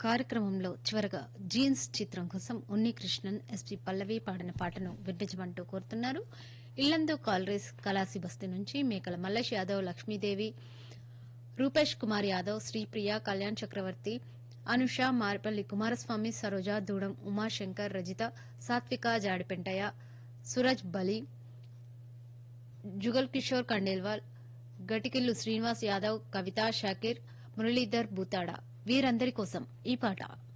కార్యక్రమంలో చివరగా జీన్స్ చిత్రం కోసం ఉన్ని కృష్ణన్ ఎస్పి పల్లవి పాడిన పాటను వినిపించమంటూ కోరుతున్నారు ఇల్లందు కాలరీస్ కలాసి బస్తీ నుంచి మేకల మల్లేష్ యాదవ్ లక్ష్మీదేవి రూపేష్ కుమార్ యాదవ్ శ్రీప్రియ కళ్యాణ్ చక్రవర్తి అనుష మార్పల్లి కుమారస్వామి సరోజ దూడం ఉమాశంకర్ రజిత సాత్విక జాడిపెంటయ్య సురజ్ బలి జుగల్ కిషోర్ కండేల్వాల్ గటికిల్లు శ్రీనివాస్ యాదవ్ కవిత షాకిర్ మురళీధర్ బూతాడ వీరందరి కోసం ఈ పాట